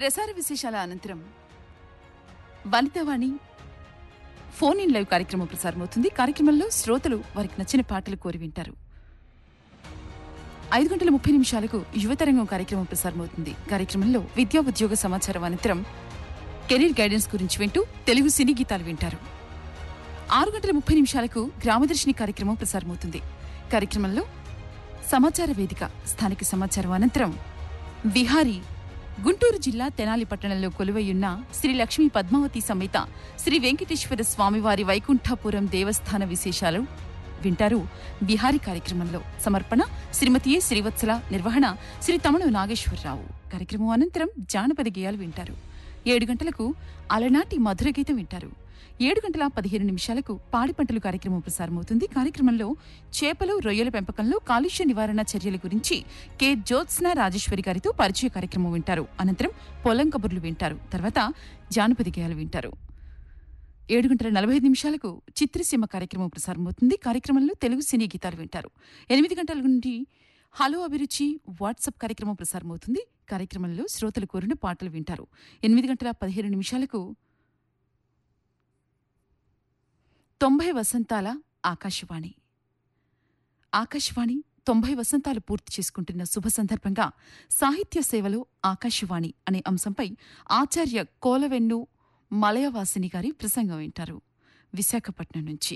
ప్రసార విశేషాల అనంతరం వనితావాణి ఫోన్ ఇన్ లైవ్ కార్యక్రమం ప్రసారమవుతుంది కార్యక్రమంలో శ్రోతలు వారికి నచ్చిన పాటలు కోరి వింటారు ఐదు గంటల ముప్పై నిమిషాలకు యువతరంగం కార్యక్రమం ప్రసారమవుతుంది కార్యక్రమంలో విద్యా ఉద్యోగ సమాచారం అనంతరం కెరీర్ గైడెన్స్ గురించి వింటూ తెలుగు సినీ గీతాలు వింటారు ఆరు గంటల ముప్పై నిమిషాలకు గ్రామదర్శిని కార్యక్రమం ప్రసారమవుతుంది కార్యక్రమంలో సమాచార వేదిక స్థానిక సమాచారం అనంతరం విహారీ గుంటూరు జిల్లా తెనాలి పట్టణంలో కొలువైయున్న శ్రీ లక్ష్మీ పద్మావతి సమేత శ్రీ వెంకటేశ్వర స్వామివారి వైకుంఠపురం దేవస్థాన విశేషాలు వింటారు బిహారీ కార్యక్రమంలో సమర్పణ శ్రీమతి ఏ శ్రీవత్సల నిర్వహణ శ్రీ తమను నాగేశ్వరరావు కార్యక్రమం అనంతరం జానపద గేయాలు వింటారు ఏడు గంటలకు అలనాటి మధుర గీతం వింటారు ఏడు గంటల పదిహేను నిమిషాలకు పాడి పంటలు కార్యక్రమం ప్రసారమవుతుంది కార్యక్రమంలో చేపలు రొయ్యల పెంపకంలో కాలుష్య నివారణ చర్యల గురించి కె జ్యోత్స్న రాజేశ్వరి గారితో పరిచయ కార్యక్రమం వింటారు అనంతరం పొలం కబుర్లు వింటారు తర్వాత జానపద గేయాలు వింటారు ఏడు గంటల నలభై ఐదు నిమిషాలకు చిత్రసీమ కార్యక్రమం ప్రసారమవుతుంది కార్యక్రమంలో తెలుగు సినీ గీతాలు వింటారు ఎనిమిది గంటల నుండి హలో అభిరుచి వాట్సాప్ కార్యక్రమం ప్రసారమవుతుంది కార్యక్రమంలో శ్రోతలు కోరిన పాటలు వింటారు ఎనిమిది గంటల పదిహేను నిమిషాలకు తొంభై వసంతాల ఆకాశవాణి ఆకాశవాణి తొంభై వసంతాలు పూర్తి చేసుకుంటున్న శుభ సందర్భంగా సాహిత్య సేవలో ఆకాశవాణి అనే అంశంపై ఆచార్య కోలవెన్ను మలయవాసిని గారి ప్రసంగం వింటారు విశాఖపట్నం నుంచి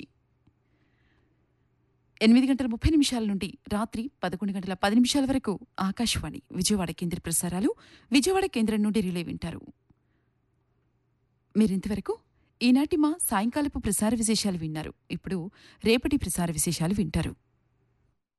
ఎనిమిది గంటల ముప్పై నిమిషాల నుండి రాత్రి పదకొండు గంటల పది నిమిషాల వరకు ఆకాశవాణి విజయవాడ కేంద్ర ప్రసారాలు విజయవాడ కేంద్రం నుండి రిలే వింటారు మీరింతవరకు ఈనాటి మా సాయంకాలపు ప్రసార విశేషాలు విన్నారు ఇప్పుడు రేపటి ప్రసార విశేషాలు వింటారు